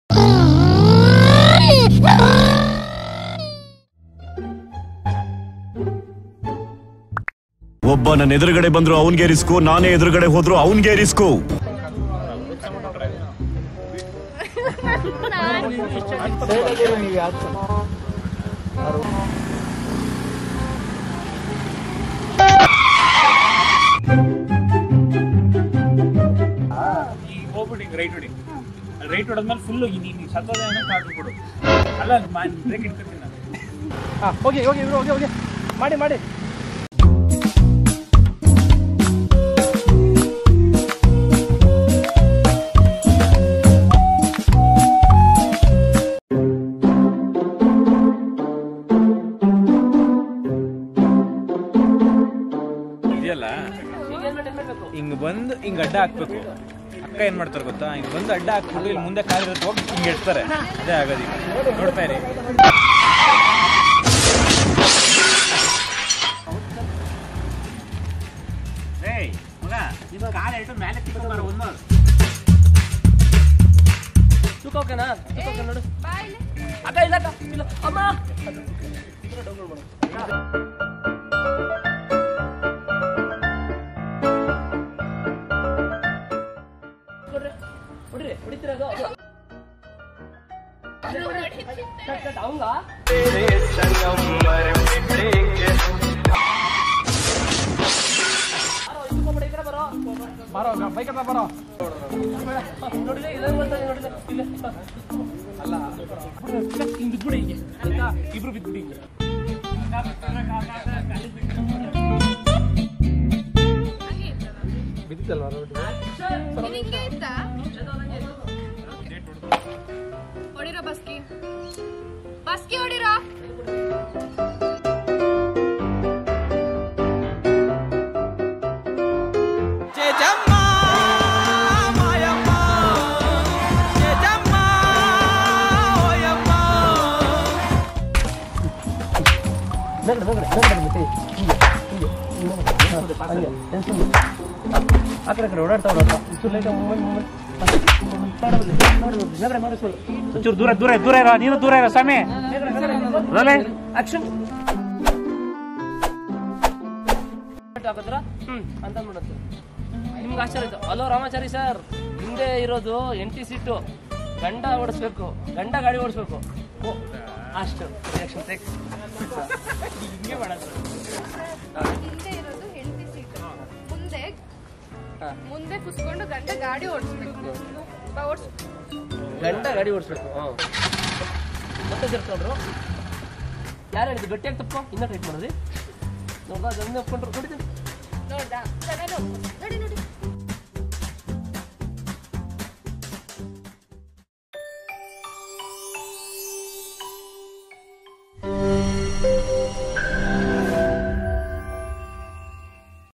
ಒಬ್ಬ ನನ್ನ ಎದುರುಗಡೆ ಬಂದ್ರು ಅವನ್ಗೆ ರಿಸ್ಕು ನಾನೇ ಎದುರುಗಡೆ ಹೋದ್ರು ಅವನ್ಗೆ ರಿಸ್ಕು ಈಗ ಹೋಗ್ಬಿಟ್ಟು ಹಿಂಗೆ ರೈಟ್ ಹೊಡಿ ಅಲ್ಲಿ ರೈಟ್ ಹೊಡೆದ್ಮೇಲೆ ಫುಲ್ಲು ನೀನು ಸತ್ತೋದೆ ಅನ್ನೋ ಕಾದು ಕೊಡು ಅಲ್ಲ ಬ್ರೇಕ್ ಇಟ್ಕೊತೀನಿ ನಾನು ಹಾಂ ಹೋಗಿ ಹೋಗಿ ಇವ್ರು ಹೋಗಿ ಹೋಗಿ ಮಾಡಿ ಮಾಡಿ ಇದೆಯಲ್ಲ ಹಿಂಗ್ ಬಂದು ಹಿಂಗ್ ಅಡ್ಡ ಹಾಕ್ಬೇಕು ಅಕ್ಕ ಏನ್ ಮಾಡ್ತಾರೆ ಗೊತ್ತಾ ಹಿಂಗ್ ಬಂದು ಅಡ್ಡ ಹಾಕ್ಬಿಟ್ಟು ಇಲ್ಲಿ ಮುಂದೆ ಕಾಲಿರುತ್ತೆ ಹೋಗಿ ಹಿಂಗ್ ಇಡ್ತಾರೆ ಅದೇ ಆಗೋದು ಈಗ ನೋಡ್ತಾ ಇರಿ ಏಯ್ ಮಗ ಇದು ಕಾಲ ಇಟ್ಟು ಮೇಲೆ ತಿಕ್ಕೊಂಡು ಒಂದು ತೂಕ ಓಕೆನಾ ತೂಕ ಓಕೆ ನೋಡು ಅಕ್ಕ ಇಲ್ಲ ಅಕ್ಕ ಇಲ್ಲ ಅಮ್ಮ ಕೊಡ್ರಿ ಹೊಡಿರಿ ಹೊಡಿತೀರ ಅದು ಅದು. ಕಟ್ ಕಟ್ ಅವಂಗ ಬರೋ ಬೈಕ್ ಹತ್ರ ಬರೋ ನೋಡಿದ್ರೆ ಇಲ್ಲ ನೋಡಿದ್ರೆ ಇಲ್ಲ ಅಲ್ಲ ಹಿಂಗ್ ಬಿದ್ಬಿಡಿ ಹೀಗೆ ಆಯ್ತಾ ಇಬ್ರು ಬಿದ್ಬಿಡಿ ಹಿಂಗೆ ಬಿದ್ದಿತ್ತಲ್ವಾ ನಿನಗೆ ಇತ್ತಾ? ಹೊಡಿರೋ ಬಸ್ಕಿ ಬಸ್ಕಿ ಹೊಡಿರೋ ನಗಡ ನಗಡ ನಗಡ ಮತ್ತೆ ಹಿಂಗೆ ಹಿಂಗೆ ಹಂಗೆ ಟೆನ್ಷನ್ ಆ ಕಡೆ ಕಡೆ ಓಡಾಡ್ತಾ ಓಡಾಡ್ತಾ ಒಂಚೂರು ಲೈಟ್ ಮೂಮೆಂಟ್ ಮೂಮೆಂಟ್ ನಗಡ ಮಾಡಿ ಸ್ವಲ್ಪ ಒಂಚೂರು ದೂರ ದೂರ ದೂರ ಇರೋ ನೀನು ದೂರ ಇರೋ ಸ್ವಾಮಿ ಆಕ್ಷನ್ ಹಾಕಿದ್ರ ಹ್ಮ್ ಅಂತ ನೋಡುತ್ತೆ ನಿಮ್ಗೆ ಆಶ್ಚರ್ಯ ಆಯ್ತು ಹಲೋ ರಾಮಾಚಾರಿ ಸರ್ ಹಿಂದೆ ಇರೋದು ಎಂಟಿ ಸೀಟು ಗಂಡ ಓಡಿಸ್ಬೇಕು ಗಂಡ ಗಾಡಿ ಓಡಿಸ್ಬೇಕು ಓ ಅಷ್ಟು ರಿಯಾಕ್ಷನ್ ಟೇಕ್ ಹಿಂಗೆ ಮಾಡೋದು ಹಿಂದೆ ಇರೋದು ಹೆಂಡತಿ ಸೀಟ್ ಮುಂದೆ ಹಾ. ಮುಂದೆ ಕುತ್ಕೊಂಡು ಗಂಡ ಗಾಡಿ ಓಡಿಸ್ಬೇಕು ಬಾ ಓಡ್ಸು ಗಂಡ ಗಾಡಿ ಓಡಿಸ್ಬೇಕು ಹಾಂ ಮತ್ತೆ ಸೇರ್ಕೊಂಡ್ರು ಯಾರು ಹೇಳಿದ್ದು ಗಟ್ಟಿಯಾಗಿ ತಪ್ಪು ಇನ್ನೂ ಟೈಟ್ ಮಾಡೋದು ನೋಡ್ದ ಅದನ್ನ ಒಪ್ಕೊಂಡ್ರು ನೋಡಿದ್ದೀನಿ ನೋಡ್ದಾ ಚೆನ್ನಾಗಿ ನೋಡಿ ನೋಡಿ